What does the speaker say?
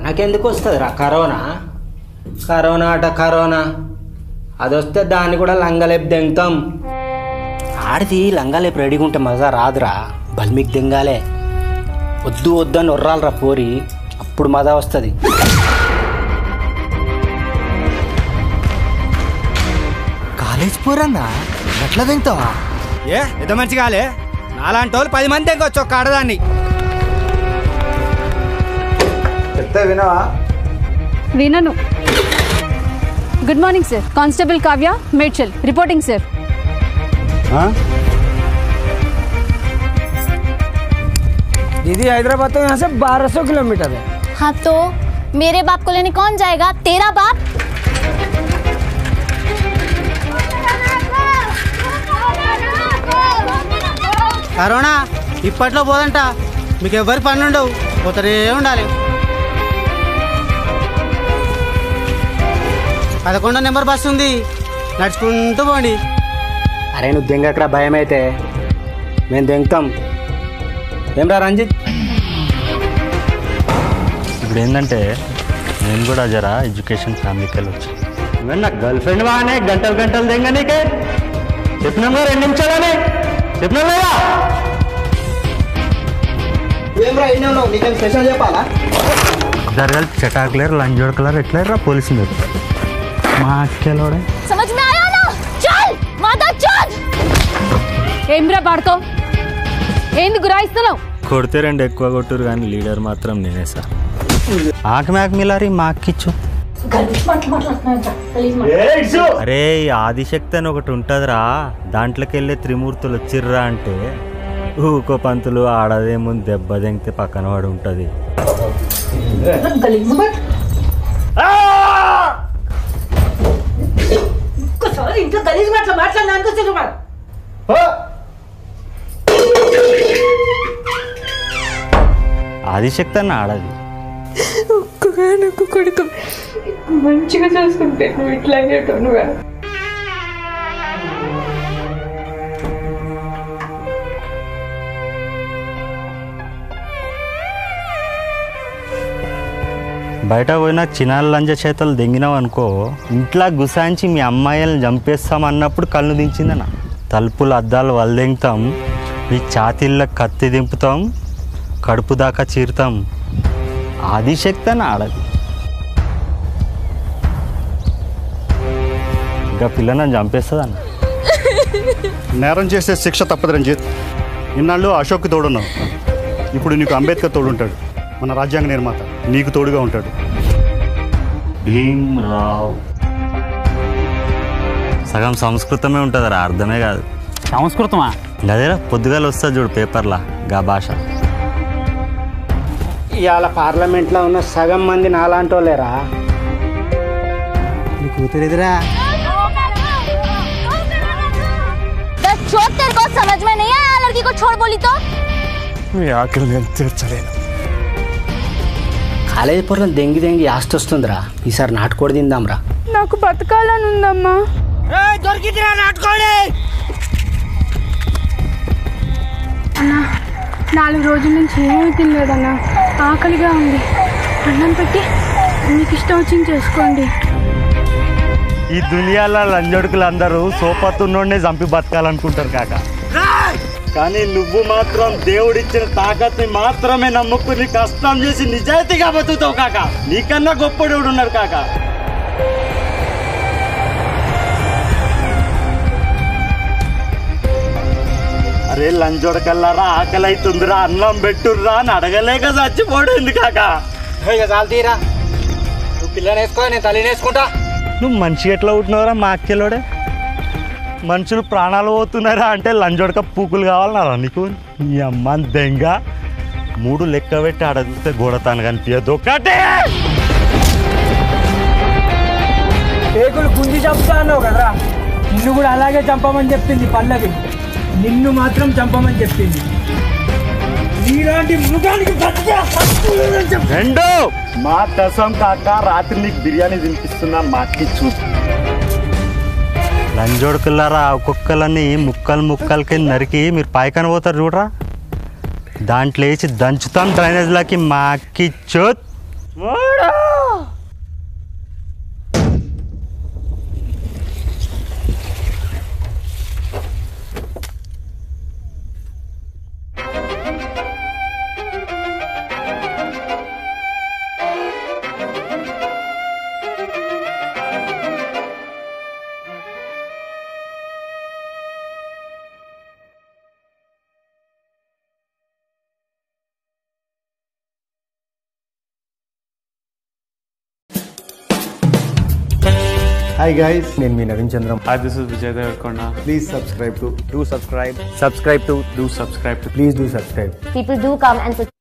మనకెందుకు వస్తుంది రా కరోనా కరోనా అట కరోనా అది వస్తే దాన్ని కూడా లంగలేపు దెంగతాం ఆడిది లంగాలేపు రెడీగా ఉంటే మజా రాదురా బల్మికి దెంగాలే వద్దు వద్దు అని ఒర్రాలరా పోరి అప్పుడు మజా వస్తుంది కాలేజ్ పోరన్నా ఎట్లా తింటావా ఏ ఎంత మంచి కాలే నాలాంటి వాళ్ళు పది మంది తెగొచ్చు ఒక్క ఆడదాన్ని చెప్తే వినవా వినను good morning sir constable Kavya Medchal reporting sir दीदी हैदराबाद तो यहाँ से 1200 किलोमीटर है हाँ तो मेरे बाप को लेने कौन जाएगा तेरा बाप కరోనా ఇప్పట్లో పోదంట మీకు ఎవరి పని ఉండవు పోతనే ఉండాలి పదకొండో నెంబర్ బస్సు ఉంది నడుచుకుంటూ పోండి అరే నువ్వు దెంగక్కడ భయం అయితే మేము దెంగతాం ఏం రా రంజిత్ ఇప్పుడు ఏంటంటే నేను కూడా జరా ఎడ్యుకేషన్ ఫ్యామిలీకి వెళ్ళొచ్చు నా గర్ల్ ఫ్రెండ్ వానే గంటలు గంటలు దెంగ నీకే చెప్పినాం కదా రెండు నిమిషాలనే చెప్పినాం లేదా నీకేం స్పెషల్ చెప్పాలా ఇద్దరు కలిపి చటాకులేరు లంచ్ కలర్ ఎట్లా పోలీసు మీరు మా అక్కెలోడే समझ में आया ना चल माता चल ఏమ్రా పాడుకో ఏంది గురాయిస్తున్నావు కొడితే రెండు ఎక్కువ కొట్టురు కానీ లీడర్ మాత్రం నేనే సార్ ఆకు మేక మిలారి మా అక్కిచ్చు అరే ఈ ఆదిశక్తి అని ఒకటి ఉంటుందిరా దాంట్లోకి వెళ్ళే త్రిమూర్తులు వచ్చిర్రా అంటే ఊకో పంతులు ఆడదేముంది దెబ్బ దెంగితే పక్కన వాడు ఉంటుంది ఇంట్లో గలీజ్ మాటలు మాట్లాడినా అనుకొచ్చారు మరి ఆదిశక్తి అన్న ఆడది ఒక్కగానొక్క కొడుకు మంచిగా చూసుకుంటే నువ్వు ఇట్లాగే నువ్వు బయట పోయినా చిన్నాల లంజ చేతలు దెంగినావు అనుకో ఇంట్లో గుసాంచి మీ అమ్మాయిలను చంపేస్తాం అన్నప్పుడు కళ్ళు దించిందన్న తలుపులు అద్దాలు వల్దెంగుతాం మీ ఛాతీల్లో కత్తి దింపుతాం కడుపు దాకా చీరుతాం ఆదిశక్తి అని ఆడది ఇంకా పిల్ల నన్ను చంపేస్తుంది అన్న నేరం చేసే శిక్ష తప్పదు రంజిత్ ఇన్నాళ్ళు అశోక్ తోడున్నావు ఇప్పుడు నీకు అంబేద్కర్ తోడుంటాడు మన రాజ్యాంగ నిర్మాత నీకు తోడుగా ఉంటాడు భీమ్ రావ్ సగం సంస్కృతమే ఉంటుంది రా అర్థమే కాదు సంస్కృతమా అదేరా పొద్దుగాల వస్తుంది చూడు పేపర్లా గా భాష ఇవాళ పార్లమెంట్లో ఉన్న సగం మంది నాలాంటి వాళ్ళేరా నీ కూతురు ఎదురా दस चोट तेरे को समझ में नहीं आया लड़की को छोड़ बोली तो మీ ఆకలి నేను తీర్చలేను కాలేజీ పొరలు దెంగి దెంగి ఆస్తి వస్తుందిరా ఈసారి నాటుకోడి తిందాంరా నాకు బతకాలని ఉందమ్మా దొరికిందిరా నాటుకోండి అన్నా నాలుగు రోజుల నుంచి ఏమీ తినలేదన్నా ఆకలిగా ఉంది అన్నం పెట్టి మీకు ఇష్టం వచ్చింది చేసుకోండి ఈ దునియాలో లంజడుకులు అందరూ సోపత్తున్నోడినే చంపి బతకాలనుకుంటారు కాక కానీ నువ్వు మాత్రం దేవుడిచ్చిన తాకత్ని మాత్రమే నమ్ముకుని కష్టం చేసి నిజాయితీగా బతుకుతావు కాక నీకన్నా గొప్పడోడు ఉన్నారు కాక అరే లంజోడకల్లారా ఆకలి అవుతుందిరా అన్నం పెట్టుర్రా అని అడగలేక చచ్చిపోడింది కాక ఇక చాలు తీరా నువ్వు పిల్లని వేసుకో నేను తల్లిని వేసుకుంటా నువ్వు మనిషి ఎట్లా ఉంటున్నావురా మా అక్కెలోడే మనుషులు ప్రాణాలు పోతున్నారా అంటే లంజోడక పూకులు కావాలన్నారా నీకు నీ అమ్మ దెంగ మూడు లెక్క పెట్టి అడిగితే గోడతాను కనిపించదు ఒకటే పేగులు గుంజి చంపుతా అన్నావు కదరా నిన్ను కూడా అలాగే చంపమని చెప్పింది పల్లవి నిన్ను మాత్రం చంపమని చెప్పింది నీలాంటి మృగానికి బతికే హక్కు లేదని చెప్పు. రెండు మా కసం కాక రాత్రి నీకు బిర్యానీ తినిపిస్తున్నా మాకి చూ లంజోడుకులారా ఒక్కొక్కలని ముక్కలు ముక్కలు కింద నరికి మీరు పైకని పోతారు చూడరా దాంట్లో వేసి దంచుతాం డ్రైనేజ్లకి మాకి చోత్ హాయ్ గైస్ నేను మీ Naveen Chandram Hi, this is Vijay Devarkonda. Please subscribe to do subscribe subscribe to Do subscribe to please do subscribe People do come and